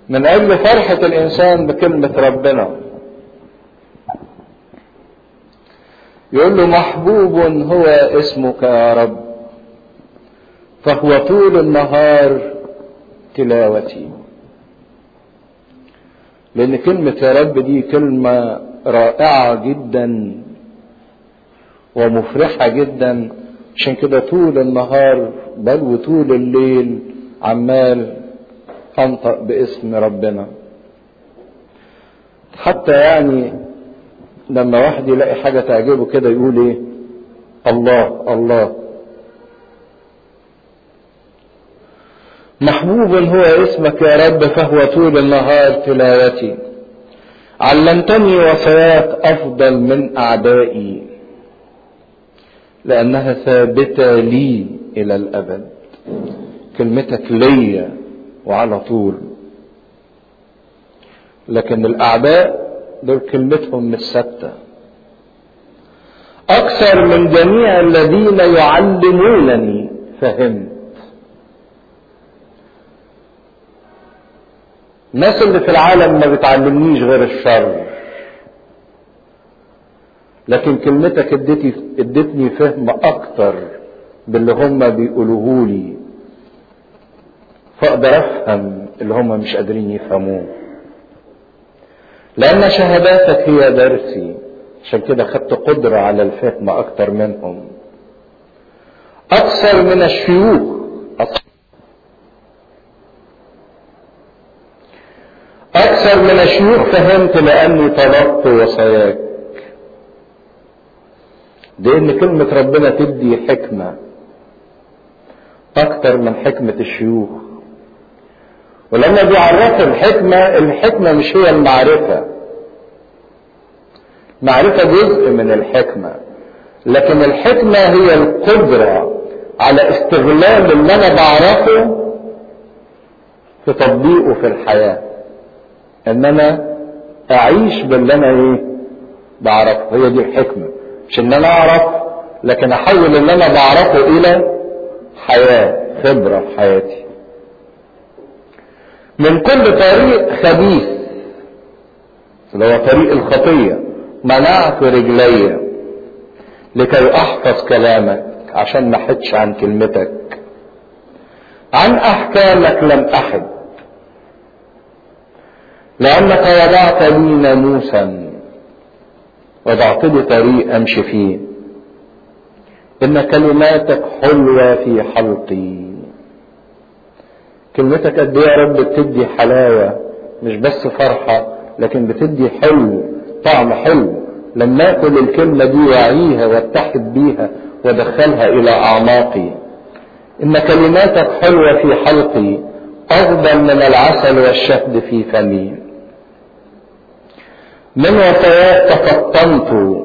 من اجل فرحة الانسان بكلمة ربنا يقول له محبوب هو اسمك يا رب فهو طول النهار تلاوتي لان كلمة يا رب دي كلمة رائعة جدا ومفرحة جدا عشان كده طول النهار بل وطول الليل عمال انطق باسم ربنا حتى يعني لما واحد يلاقي حاجة تعجبه كده يقول ايه الله الله محبوب هو اسمك يا رب فهو طول النهار تلاوتي علمتني وصاياك افضل من اعدائي لانها ثابته لي الى الابد كلمتك ليا وعلى طول لكن الاعداء دول كلمتهم مش ثابته اكثر من جميع الذين يعلمونني فهمت الناس اللي في العالم ما بتعلمنيش غير الشر لكن كلمتك ادتي ادتني فهم اكتر باللي هم بيقولوه لي فاقدر افهم اللي هم مش قادرين يفهموه لان شهاداتك هي درسي عشان كده خدت قدرة على الفهم اكتر منهم اكثر من الشيوخ أكثر من الشيوخ فهمت لأني طلبت وصاياك لأن كلمة ربنا تدي حكمة أكثر من حكمة الشيوخ ولما بيعرفوا الحكمة الحكمة مش هي المعرفة معرفة جزء من الحكمة لكن الحكمة هي القدرة على استغلال اللي أنا بعرفه في تطبيقه في الحياه ان انا اعيش باللي انا ايه بعرفه هي دي الحكمة مش ان انا اعرف لكن احول اللي انا بعرفه الى حياة خبرة في حياتي من كل طريق خبيث اللي هو طريق الخطية منعت رجلي لكي احفظ كلامك عشان ما احدش عن كلمتك عن احكامك لم احد لأنك وضعت لي ناموسا وضعت لي طريق أمشي فيه إن كلماتك حلوة في حلقي كلمتك قد إيه يا رب بتدي حلاوة مش بس فرحة لكن بتدي حلو طعم حلو لما آكل الكلمة دي وأعيها واتحد بيها وادخلها إلى أعماقي إن كلماتك حلوة في حلقي أفضل من العسل والشهد في فمي من وصاياك تفطنت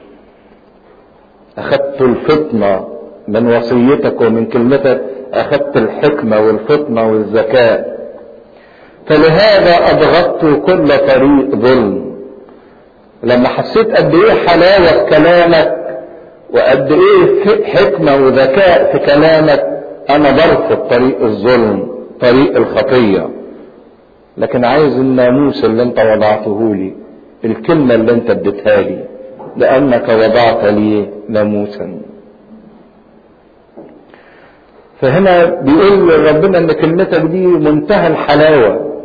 أخذت الفطنة من وصيتك ومن كلمتك أخذت الحكمة والفطنة والذكاء فلهذا أضغطت كل طريق ظلم لما حسيت قد إيه حلاوة في كلامك وقد إيه حكمة وذكاء في كلامك أنا برفض طريق الظلم طريق الخطية لكن عايز الناموس اللي انت وضعته لي الكلمة اللي انت اديتها لي لانك وضعت لي ناموسا فهنا بيقول ربنا ان كلمتك دي منتهى الحلاوة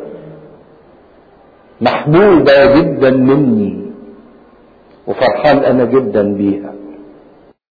محبوبة جدا مني وفرحان انا جدا بيها